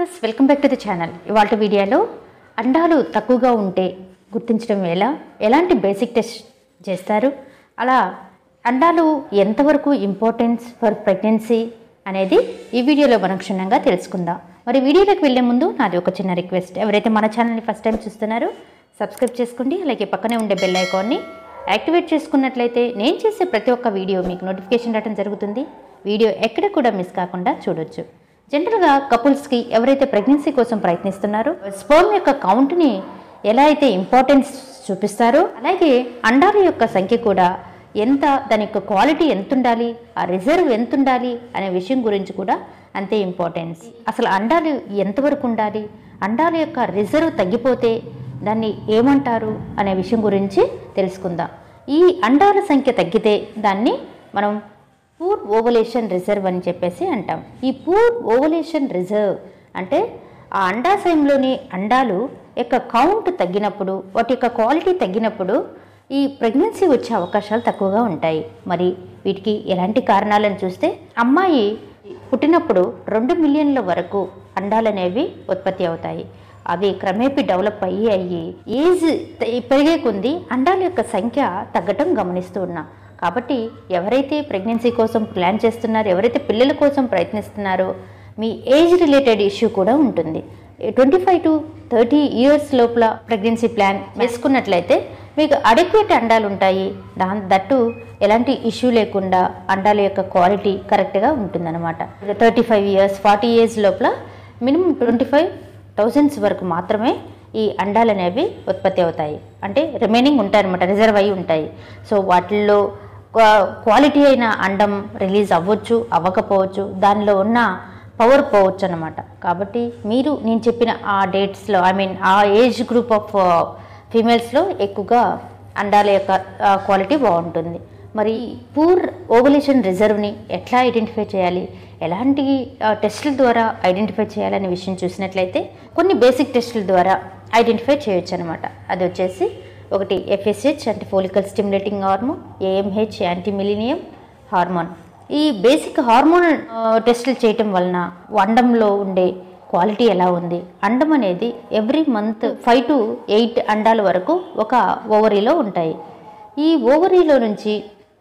viewers welcome back to the channel ఇవాళ వీడియోలో అండాలు తక్కువగా ఉంటే గుర్తించడం ఎలా ఎలాంటి బేసిక్ టెస్ట్ చేస్తారు అలా అండాలు ఎంతవరకు ఇంపార్టెన్స్ ఫర్ ప్రెగ్నెన్సీ అనేది ఈ వీడియోలో మనం క్షుణ్ణంగా తెలుసుకుందాం మరి వీడియోలోకి వెళ్ళే ముందు నాది ఒక చిన్న రిక్వెస్ట్ ఎవరైతే మన ఛానల్ని ఫస్ట్ టైం చూస్తున్నారో సబ్స్క్రైబ్ చేసుకోండి అలాగే పక్కనే ఉండే బెల్ ఐకాన్ని యాక్టివేట్ చేసుకున్నట్లయితే నేను చేసే ప్రతి ఒక్క వీడియో మీకు నోటిఫికేషన్ రావడం జరుగుతుంది వీడియో ఎక్కడ కూడా మిస్ కాకుండా చూడొచ్చు జనరల్గా కపుల్స్కి ఎవరైతే ప్రెగ్నెన్సీ కోసం ప్రయత్నిస్తున్నారో స్పర్మ్ యొక్క కౌంట్ని ఎలా అయితే ఇంపార్టెన్స్ చూపిస్తారో అలాగే అండాల యొక్క సంఖ్య కూడా ఎంత దాని యొక్క క్వాలిటీ ఎంత ఉండాలి ఆ రిజర్వ్ ఎంత ఉండాలి అనే విషయం గురించి కూడా అంతే ఇంపార్టెన్స్ అసలు అండాలు ఎంతవరకు ఉండాలి అండాల యొక్క రిజర్వ్ తగ్గిపోతే దాన్ని ఏమంటారు అనే విషయం గురించి తెలుసుకుందాం ఈ అండాల సంఖ్య తగ్గితే దాన్ని మనం పూర్ ఓవలేషన్ రిజర్వ్ అని చెప్పేసి అంటాం ఈ పూర్ ఓవలేషన్ రిజర్వ్ అంటే ఆ అండాశయంలోని అండాలు యొక్క కౌంట్ తగ్గినప్పుడు వాటి యొక్క క్వాలిటీ తగ్గినప్పుడు ఈ ప్రెగ్నెన్సీ వచ్చే అవకాశాలు తక్కువగా ఉంటాయి మరి వీటికి ఎలాంటి కారణాలను చూస్తే అమ్మాయి పుట్టినప్పుడు రెండు మిలియన్ల వరకు అండాలు అనేవి ఉత్పత్తి అవుతాయి అవి క్రమేపీ డెవలప్ అయ్యి అయ్యి ఏజ్ పెరిగే కొద్ది అండాల యొక్క సంఖ్య తగ్గటం గమనిస్తూ ఉన్నాం కాబట్టి ఎవరైతే ప్రెగ్నెన్సీ కోసం ప్లాన్ చేస్తున్నారో ఎవరైతే పిల్లల కోసం ప్రయత్నిస్తున్నారో మీ ఏజ్ రిలేటెడ్ ఇష్యూ కూడా ఉంటుంది twenty five to thirty years లోపల ప్రెగ్నెన్సీ ప్లాన్ వేసుకున్నట్లయితే మీకు అడిక్వేట్ అండాలు ఉంటాయి దాని దట్టు ఎలాంటి ఇష్యూ లేకుండా అండాల యొక్క క్వాలిటీ కరెక్ట్గా ఉంటుందన్నమాట thirty five years forty years లోపల మినిమం ట్వంటీ ఫైవ్ థౌజండ్స్ వరకు మాత్రమే ఈ అండాలు అనేవి ఉత్పత్తి అవుతాయి అంటే రిమైనింగ్ ఉంటాయి అనమాట రిజర్వ్ అయి ఉంటాయి సో వాటిల్లో క్వా- క్వాలిటీ అయిన అండం రిలీజ్ అవ్వచ్చు అవ్వకపోవచ్చు దానిలో ఉన్న పవర్ పోవచ్చు అనమాట కాబట్టి మీరు నేను చెప్పిన ఆ డేట్స్లో ఐ మీన్ ఆ ఏజ్ గ్రూప్ ఆఫ్ ఫీమేల్స్లో ఎక్కువగా అండాల యొక్క క్వాలిటీ బాగుంటుంది మరి పూర్ ఓవల్యూషన్ రిజర్వ్ని ఎట్లా ఐడెంటిఫై చేయాలి ఎలాంటి ఆ, టెస్టుల ద్వారా ఐడెంటిఫై చేయాలనే విషయం చూసినట్లయితే కొన్ని బేసిక్ టెస్టుల ద్వారా ఐడెంటిఫై చేయొచ్చు అనమాట అది వచ్చేసి ఒకటి ఎఫ్ఎస్హెచ్ అంటే follicle stimulating hormone AMH anti Mullerian hormone ఈ బేసిక్ హార్మోన్ ఆ, టెస్టులు చేయటం వలన అండంలో ఉండే క్వాలిటీ ఎలా ఉంది అండం అనేది every month five to eight అండాల వరకు ఒక ఓవరీలో ఉంటాయి ఈ ఓవరీలో నుంచి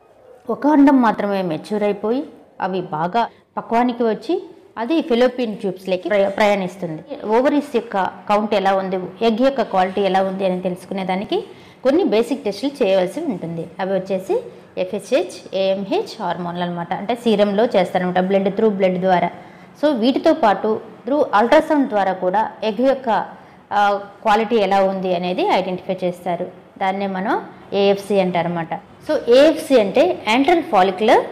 ఒక అండం మాత్రమే మెచ్యూర్ అయిపోయి అవి బాగా పక్వానికి వచ్చి అది ఫిలోపియన్ ట్యూబ్స్లోకి ప్రయ ప్రయాణిస్తుంది ఓవరీస్ యొక్క కౌంట్ ఎలా ఉంది ఎగ్ యొక్క క్వాలిటీ ఎలా ఉంది అని తెలుసుకునేదానికి కొన్ని బేసిక్ టెస్టులు చేయవలసి ఉంటుంది అవి వచ్చేసి ఎఫ్ఎస్హెచ్ ఏఎంహెచ్ హార్మోన్లు అనమాట అంటే సీరంలో చేస్తారనమాట బ్లడ్ త్రూ బ్లడ్ ద్వారా సో వీటితో పాటు త్రూ అల్ట్రాసౌండ్ ద్వారా కూడా ఎగ్ యొక్క క్వాలిటీ ఎలా ఉంది అనేది ఐడెంటిఫై చేస్తారు దాన్నే మనం ఏఎఫ్సి అంటారనమాట సో ఏఎఫ్సి అంటే యాంట్రల్ ఫాలిక్యులర్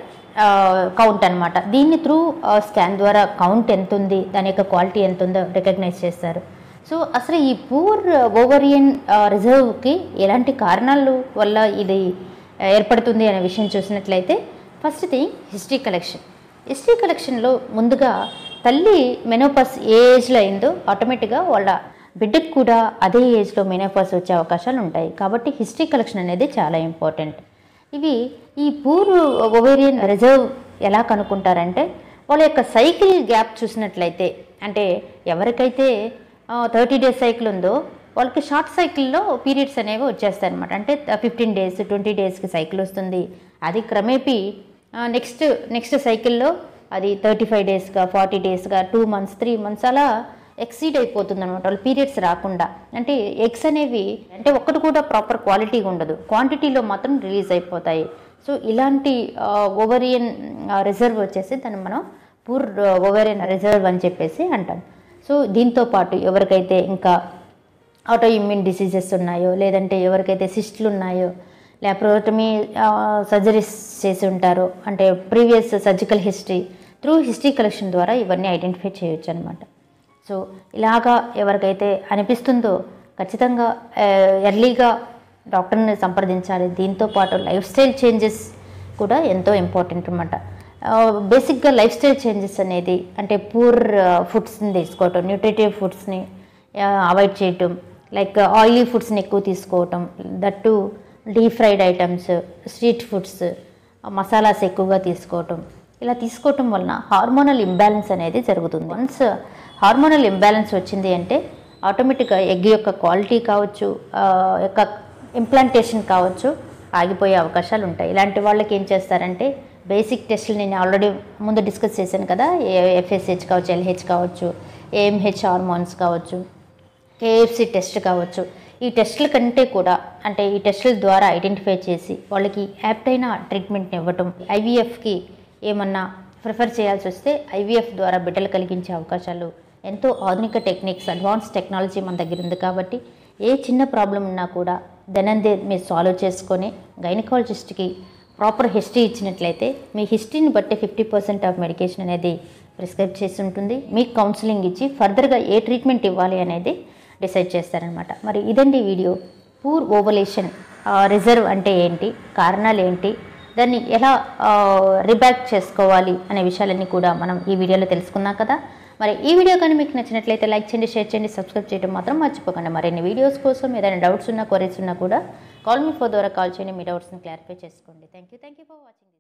కౌంట్ అనమాట దీన్ని త్రూ స్కాన్ ద్వారా కౌంట్ ఎంత ఉంది దాని యొక్క క్వాలిటీ ఎంత ఉందో రికగ్నైజ్ చేస్తారు సో అసలు ఈ పూర్ ఓవరియన్ రిజర్వ్కి ఎలాంటి కారణాల వల్ల ఇది ఏర్పడుతుంది అనే విషయం చూసినట్లయితే first thing history collection history కలెక్షన్లో ముందుగా తల్లి మెనోపాస్ ఏ ఏజ్లో అయిందో ఆటోమేటిక్గా వాళ్ళ బిడ్డకు కూడా అదే ఏజ్లో మెనోపాస్ వచ్చే అవకాశాలు ఉంటాయి కాబట్టి హిస్టరీ కలెక్షన్ అనేది చాలా ఇంపార్టెంట్ ఇవి ఈ పూర్ ఒవేరియన్ రిజర్వ్ ఎలా కనుక్కుంటారంటే వాళ్ళ యొక్క సైకిల్ గ్యాప్ చూసినట్లయితే అంటే ఎవరికైతే థర్టీ డేస్ సైకిల్ ఉందో వాళ్ళకి షార్ట్ సైకిల్లో పీరియడ్స్ అనేవి వచ్చేస్తాయి అనమాట అంటే ఫిఫ్టీన్ డేస్ ట్వంటీ డేస్కి సైకిల్ వస్తుంది అది క్రమేపీ నెక్స్ట్ నెక్స్ట్ సైకిల్లో అది థర్టీ ఫైవ్ డేస్గా ఫార్టీ డేస్గా టూ మంత్స్ త్రీ మంత్స్ అలా ఎక్సీడ్ అయిపోతుంది అనమాట వాళ్ళు పీరియడ్స్ రాకుండా అంటే ఎగ్స్ అనేవి అంటే ఒక్కటి కూడా ప్రాపర్ క్వాలిటీ ఉండదు క్వాంటిటీలో మాత్రం రిలీజ్ అయిపోతాయి సో ఇలాంటి ఓవరియన్ రిజర్వ్ వచ్చేసి దాన్ని మనం పూర్ ఓవరియన్ రిజర్వ్ అని చెప్పేసి అంటాం సో దీంతో పాటు ఎవరికైతే ఇంకా ఆటో ఇమ్యూన్ డిసీజెస్ ఉన్నాయో లేదంటే ఎవరికైతే సిస్టులు ఉన్నాయో ల్యాప్రోటమీ సర్జరీస్ చేసి ఉంటారో అంటే previous surgical history through history collection ద్వారా ఇవన్నీ ఐడెంటిఫై చేయొచ్చు అనమాట సో ఇలాగా ఎవరికైతే అనిపిస్తుందో ఖచ్చితంగా ఎర్లీగా డాక్టర్ని సంప్రదించాలి దీంతో పాటు లైఫ్ స్టైల్ చేంజెస్ కూడా ఎంతో ఇంపార్టెంట్ అనమాట బేసిక్గా లైఫ్ స్టైల్ చేంజెస్ అనేది అంటే పూర్ ఫుడ్స్ని తీసుకోవటం న్యూట్రిటివ్ ఫుడ్స్ని అవాయిడ్ చేయటం లైక్ ఆయిలీ ఫుడ్స్ని ఎక్కువ తీసుకోవటం that deep fried items street foods masalas ఎక్కువగా తీసుకోవటం ఇలా తీసుకోవటం వలన హార్మోనల్ ఇంబ్యాలెన్స్ అనేది జరుగుతుంది వన్స్ హార్మోనల్ ఇంబ్యాలెన్స్ వచ్చింది అంటే ఆటోమేటిక్గా ఎగ్ యొక్క క్వాలిటీ కావచ్చు ఆ, యొక్క ఇంప్లాంటేషన్ కావచ్చు ఆగిపోయే అవకాశాలు ఉంటాయి ఇలాంటి వాళ్ళకి ఏం చేస్తారంటే బేసిక్ టెస్టులు నేను ఆల్రెడీ ముందు డిస్కస్ చేశాను కదా ఎఫ్ఎస్హెచ్ కావచ్చు ఎల్హెచ్ కావచ్చు ఏఎంహెచ్ హార్మోన్స్ కావచ్చు కేఎఫ్సి టెస్ట్ కావచ్చు ఈ టెస్టుల కంటే కూడా అంటే ఈ టెస్టుల ద్వారా ఐడెంటిఫై చేసి వాళ్ళకి యాప్ట్ అయిన ట్రీట్మెంట్ని ఇవ్వటం ఐవీఎఫ్కి ఏమన్నా ప్రిఫర్ చేయాల్సి వస్తే ఐవీఎఫ్ ద్వారా బిడ్డలు కలిగించే అవకాశాలు ఎంతో ఆధునిక టెక్నిక్స్ అడ్వాన్స్ టెక్నాలజీ మన దగ్గర ఉంది కాబట్టి ఏ చిన్న ప్రాబ్లం ఉన్నా కూడా దనందే మీరు సాల్వ్ చేసుకొని గైనకాలజిస్ట్కి ప్రాపర్ హిస్టరీ ఇచ్చినట్లయితే మీ హిస్టరీని బట్టి ఫిఫ్టీ పర్సెంట్ ఆఫ్ మెడికేషన్ అనేది ప్రిస్క్రైబ్ చేసి ఉంటుంది మీకు కౌన్సిలింగ్ ఇచ్చి ఫర్దర్గా ఏ ట్రీట్మెంట్ ఇవ్వాలి అనేది డిసైడ్ చేస్తారనమాట మరి ఇదండి ఈ వీడియో పూర్ ఓవలేషన్ రిజర్వ్ అంటే ఏంటి కారణాలు ఏంటి దాన్ని ఎలా రిబ్యాక్ చేసుకోవాలి అనే విషయాలన్నీ కూడా మనం ఈ వీడియోలో తెలుసుకున్నాం కదా మరి ఈ వీడియో కానీ మీకు నచ్చినట్లయితే లైక్ చేయండి షేర్ చేయండి సబ్స్క్రైబ్ చేయడం మాత్రం మర్చిపోకండి మరిన్ని వీడియోస్ కోసం ఏదైనా డౌట్స్ ఉన్నా క్వరీస్ ఉన్నా కూడా కాల్ మీ ఫోర్ ద్వారా కాల్ చేయండి మీ డౌట్స్ని క్లారిఫై చేసుకోండి thank you thank you for watching